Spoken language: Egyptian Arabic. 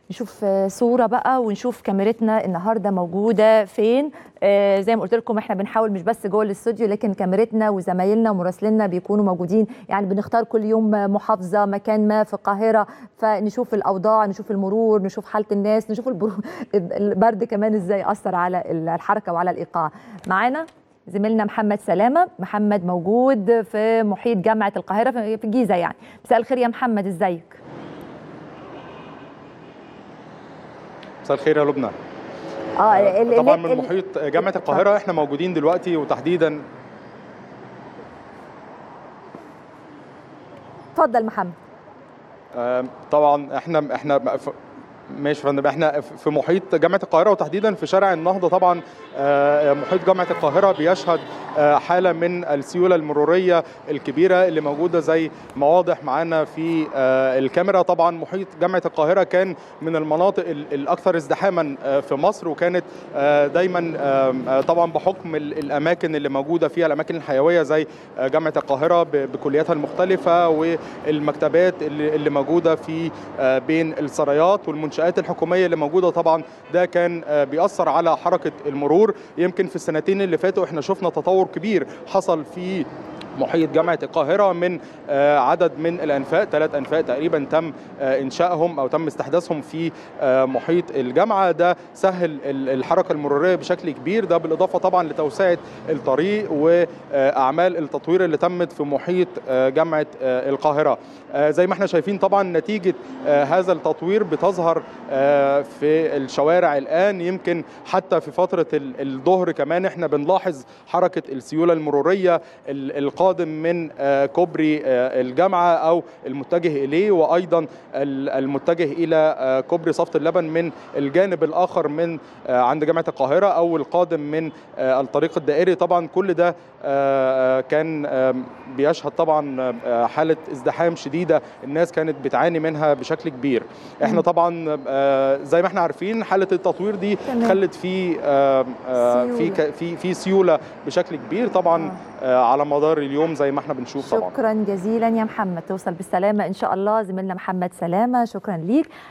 نشوف آه، صوره بقى ونشوف كاميرتنا النهارده موجوده فين آه، زي ما قلت لكم احنا بنحاول مش بس جوه الاستوديو لكن كاميرتنا وزمايلنا ومراسليننا بيكونوا موجودين يعني بنختار كل يوم محافظه مكان ما في القاهره فنشوف الاوضاع نشوف المرور نشوف حاله الناس نشوف البرو... البرد كمان ازاي اثر على الحركه وعلى الايقاع معانا زميلنا محمد سلامه محمد موجود في محيط جامعه القاهره في في الجيزه يعني مساء الخير يا محمد ازيك مساء الخير يا لبنى اه ال- طبعا ال- من ال- محيط جامعه القاهره احنا موجودين دلوقتي وتحديدا اتفضل محمد آم، طبعا احنا احنا ف- ماشي يا فندم احنا في محيط جامعه القاهره وتحديدا في شارع النهضه طبعا آه، محيط جامعه القاهره بيشهد آه، حاله من السيوله المروريه الكبيره اللي موجوده زي ما واضح معانا في آه، الكاميرا طبعا محيط جامعه القاهره كان من المناطق ال- الاكثر ازدحاما آه، في مصر وكانت آه، دايما آم، آه، طبعا بحكم ال- الاماكن اللي موجوده فيها الاماكن الحيويه زي آه، جامعه القاهره ب- بكلياتها المختلفه والمكتبات اللي اللي موجوده في آه، بين السرايات والمنشات الحكوميه اللي موجوده طبعا ده كان آه، بيأثر على حركه المرور يمكن في السنتين اللي فاتوا احنا شفنا تطور كبير حصل في محيط جامعة القاهرة من آه، عدد من الأنفاق ثلاث أنفاق تقريبا تم آه، إنشائهم أو تم استحداثهم في آه، محيط الجامعة ده سهل ال- الحركة المرورية بشكل كبير ده بالإضافة طبعا لتوسعة الطريق وأعمال التطوير اللي تمت في محيط آه، جامعة آه، القاهرة آه، زي ما احنا شايفين طبعا نتيجة آه، هذا التطوير بتظهر آه، في الشوارع الآن يمكن حتى في فترة ال- الظهر كمان احنا بنلاحظ حركة السيولة المرورية ال- القادم من آه، كوبري آه، الجامعة أو المتجه إليه وأيضا ال- المتجه إلى آه، كوبري صفت اللبن من الجانب الآخر من آه، عند جامعة القاهرة أو القادم من آه، الطريق الدائري طبعا كل ده آه، كان آم، بيشهد طبعا آه، حالة ازدحام شديدة الناس كانت بتعاني منها بشكل كبير احنا طبعا آه، زي ما احنا عارفين حالة التطوير دي تمام. خلت في آه، آه، في سيولة. ك- في في سيولة بشكل كبير طبعا آه، على مدار اليوم زي ما احنا بنشوف طبعا شكرا جزيلا يا محمد توصل بالسلامه ان شاء الله زميلنا محمد سلامه شكرا ليك